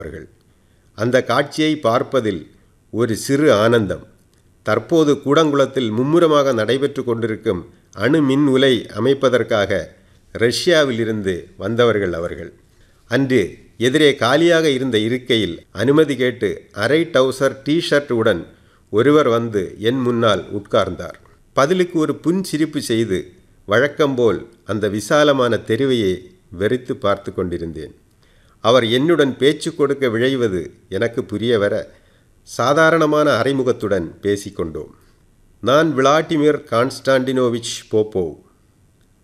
அவர்கள் அந்த காட்சியை பார்ப்பதில் ஒரு சிறு ஆனந்தம் தற்போது கூடங்குளத்தில் மும்முரமாக நடைபெற்று கொண்டிருக்கும் அணு மின் உலை அமைப்பதற்காக ரஷ்யாவிலிருந்து வந்தவர்கள் அவர்கள் அன்று எதிரே காலியாக இருந்த இருக்கையில் அனுமதி கேட்டு அரை டவுசர் டி ஷர்ட் உடன் ஒருவர் வந்து என் முன்னால் உட்கார்ந்தார் பதிலுக்கு ஒரு புன்சிரிப்பு செய்து வழக்கம்போல் அந்த விசாலமான தெருவையை வெறித்து பார்த்து கொண்டிருந்தேன் அவர் என்னுடன் பேச்சு கொடுக்க விழைவது எனக்கு புரிய வர சாதாரணமான அறைமுகத்துடன் பேசிக்கொண்டோம் நான் விளாடிமிர் கான்ஸ்டாண்டினோவிச் போப்போவ்